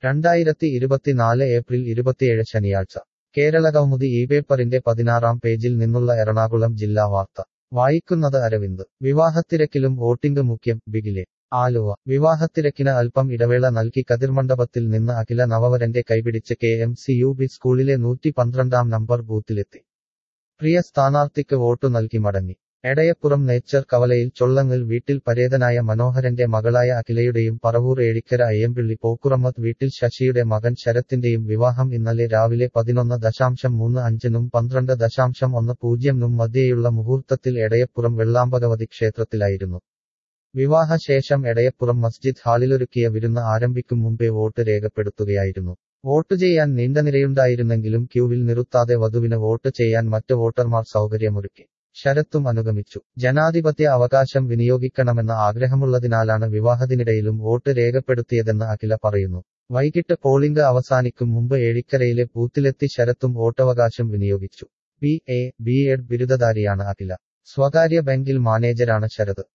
രണ്ടായിരത്തി ഇരുപത്തിനാല് ഏപ്രിൽ ഇരുപത്തിയേഴ് ശനിയാഴ്ച കേരള കൗമുദി ഈ പേപ്പറിന്റെ പതിനാറാം പേജിൽ നിന്നുള്ള എറണാകുളം ജില്ലാ വാർത്ത വായിക്കുന്നത് അരവിന്ദ് വിവാഹത്തിരക്കിലും വോട്ടിംഗ് മുഖ്യം ബിഗിലെ ആലുവ വിവാഹത്തിരക്കിന് അല്പം ഇടവേള നൽകി കതിർമണ്ഡപത്തിൽ നിന്ന് അഖില നവവരന്റെ കൈപിടിച്ച് K M C U B സ്കൂളിലെ നൂറ്റി പന്ത്രണ്ടാം നമ്പർ ബൂത്തിലെത്തി പ്രിയ സ്ഥാനാർത്ഥിക്ക് വോട്ടു നൽകി മടങ്ങി എടയപ്പുറം നേച്ചർ കവലയിൽ ചൊള്ളങ്ങിൽ വീട്ടിൽ പരേതനായ മനോഹരന്റെ മകളായ അഖിലയുടെയും പറവൂർ ഏഴിക്കര അയ്യമ്പിള്ളി പോക്കുറമ്മത്ത് വീട്ടിൽ ശശിയുടെ മകൻ ശരത്തിന്റെയും വിവാഹം ഇന്നലെ രാവിലെ പതിനൊന്ന് ദശാംശം മൂന്ന് അഞ്ചിനും പന്ത്രണ്ട് ദശാംശം ഒന്ന് പൂജ്യംനും മധ്യേയുള്ള മുഹൂർത്തത്തിൽ എടയപ്പുറം വെള്ളാമ്പകവതി ക്ഷേത്രത്തിലായിരുന്നു വിവാഹശേഷം എടയപ്പുറം മസ്ജിദ് ഹാളിലൊരുക്കിയ വിരുന്ന് ആരംഭിക്കും മുമ്പേ വോട്ട് രേഖപ്പെടുത്തുകയായിരുന്നു വോട്ട് ചെയ്യാൻ നീണ്ട നിരയുണ്ടായിരുന്നെങ്കിലും ക്യൂവിൽ നിർത്താതെ വധുവിന് വോട്ട് ചെയ്യാൻ മറ്റ് വോട്ടർമാർ സൗകര്യമൊരുക്കി ശരത്തും അനുഗമിച്ചു ജനാധിപത്യ അവകാശം വിനിയോഗിക്കണമെന്ന ആഗ്രഹമുള്ളതിനാലാണ് വിവാഹത്തിനിടയിലും വോട്ട് രേഖപ്പെടുത്തിയതെന്ന് അഖില പറയുന്നു വൈകിട്ട് പോളിംഗ് അവസാനിക്കും മുമ്പ് ഏഴിക്കരയിലെ ബൂത്തിലെത്തി ശരത്തും വോട്ടവകാശം വിനിയോഗിച്ചു ബി എ ബി എഡ് ബിരുദധാരിയാണ് അഖില സ്വകാര്യ ബാങ്കിൽ മാനേജരാണ് ശരത്